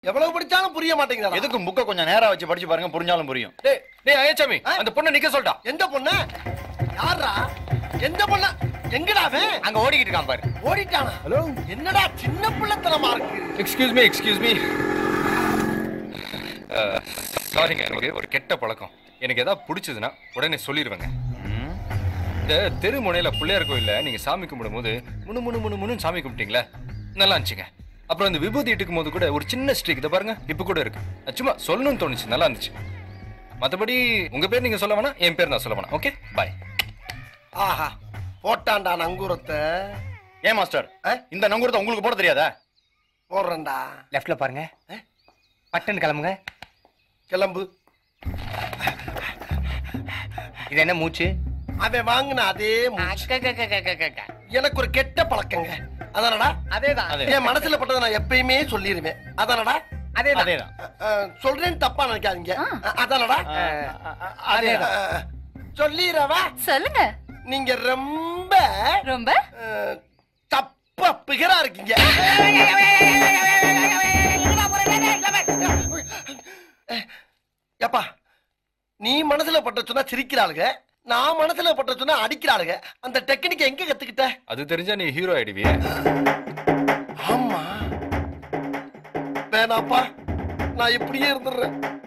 எவ்வளவு படிச்சாலும் புரிய மாட்டேங்குதா எதுக்கு புக்க கொஞ்சம் நேரா வச்சு படிச்சு பாருங்க புரிஞ்சாலும் புரியும் டேய் டேய் ஐயச்சாமி ஆ? அந்த பொண்ணை நிக்க சொல்லிட்டா எந்த பொண்ணு யாரா எந்த பொண்ணு எங்கடா அவன் அங்க ஓடிக்கிட்டு இருக்கான் பாரு ஓடிட்டானா ஹலோ என்னடா சின்ன பிள்ளைத்தனமா இருக்கு எக்ஸ்கியூஸ் மீ எக்ஸ்கியூஸ் மீ சாரிங்க எனக்கு ஒரு கெட்ட பழக்கம் எனக்கு ஏதாவது பிடிச்சதுன்னா உடனே சொல்லிடுவேங்க ம். இந்த தெரு முனையில பிள்ளையார் கோயில்ல நீங்க சாமி கும்பிடும்போது முணு முணு முணு முணுன்னு சாமி கும்பிட்டீங்களா நல்லா இருந்துச்சுங்க அப்புறம் இந்த விபூதி இட்டுக்கும் போது கூட ஒரு சின்ன ஸ்ட்ரிக் இதை பாருங்க இப்ப கூட இருக்கு அது சும்மா சொல்லணும்னு தோணுச்சு நல்லா இருந்துச்சு மத்தபடி உங்க பேர் நீங்க சொல்ல வேணாம் என் பேர் நான் சொல்ல வேணாம் ஓகே பாய் ஆஹா போட்டான்டா நங்கூரத்தை ஏன் மாஸ்டர் ஆ? இந்த நங்கூரத்தை உங்களுக்கு போட தெரியாதா போடுறேன்டா லெஃப்ட்ல பாருங்க பட்டன் கிளம்புங்க கிளம்பு இது என்ன மூச்சு அவன் வாங்கின அதே மூச்சு. எனக்கு ஒரு கெட்ட பழக்கங்க அதானடா அதேதான் அதே. என் மனசுல பட்டதை நான் எப்பயுமே சொல்லிருவேன் அதானடா அதேதான் அதேதான் அஹ், சொல்றேன்னு தப்பா நினைக்காதீங்க அஹ், அதானடா அதேதான் அஹ், சொல்லிடவா சொல்லுங்க நீங்க ரொம்ப ரொம்ப அஹ், தப்பா பிகரா இருக்கீங்க ஏப்பா நீ மனசுல பட்ட சொன்னா சிரிக்கிறாளுங்க நான் மனசுல பட்ட சொன்னா அடிக்கிறாளுங்க அந்த டெக்னிக் எங்க கத்துக்கிட்ட அது தெரிஞ்சா நீ ஹீரோ ஆயிடுவியே ஆமா வேணாப்பா நான் இப்படியே இருந்துடுறேன்